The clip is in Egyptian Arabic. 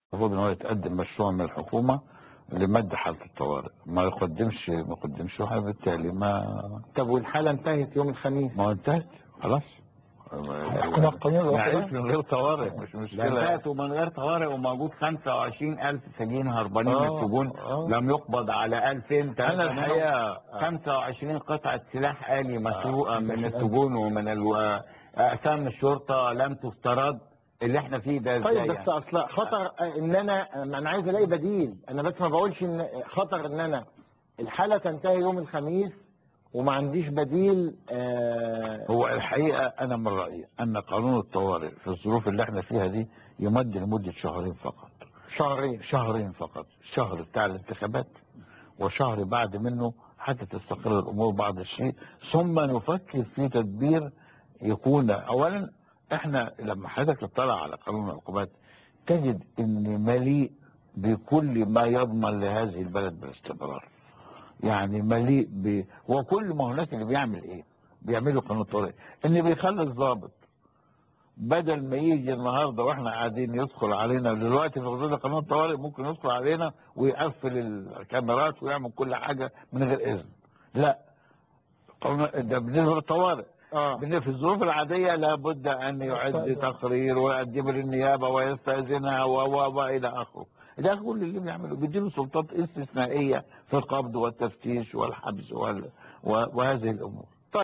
المفروض ان هو يتقدم مشروع من الحكومه لمد حاله الطوارئ ما يقدمش ما يقدمش واحد بالتالي ما طب والحاله انتهت يوم الخميس ما هو انتهت خلاص يحكم القانون الوضعي. نعيش من غير طوارئ مش ده مشكله انتهت ومن غير طوارئ وموجود 25000 سجين هربانين من آه، السجون آه. لم يقبض على 2000 انا الحقيقه 25 قطعة سلاح آلي مسروقة من السجون ومن الو- أقسام الشرطة لم تسترد اللي احنا فيه ده ازاي طيب بس يعني؟ اصل خطر ان انا ما انا عايز الاقي بديل انا بس ما بقولش ان خطر ان انا الحاله تنتهي يوم الخميس وما عنديش بديل آه هو الحقيقه انا من رايي ان قانون الطوارئ في الظروف اللي احنا فيها دي يمد لمده شهرين فقط شهرين شهرين فقط شهر بتاع الانتخابات وشهر بعد منه حتى تستقر الامور بعض الشيء ثم نفكر في تدبير يكون اولا احنا لما حضرتك تطلع على قانون العقوبات تجد ان مليء بكل ما يضمن لهذه البلد بالاستقرار يعني مليء ب وكل ما هناك اللي بيعمل ايه بيعملوا قانون الطوارئ ان بيخلي الضابط بدل ما يجي النهارده واحنا قاعدين يدخل علينا دلوقتي في ظل قانون الطوارئ ممكن يدخل علينا ويقفل الكاميرات ويعمل كل حاجه من غير اذن لا قانون ده بالنسبه للطوارئ اه بالنسبة في الظروف العادية لابد أن يعد تقرير ويقدم للنيابة ويستأذنها و و وإلى آخره ده كل اللي بيعمله بيديله سلطات استثنائية في القبض والتفتيش والحبس وال و- وهذه الأمور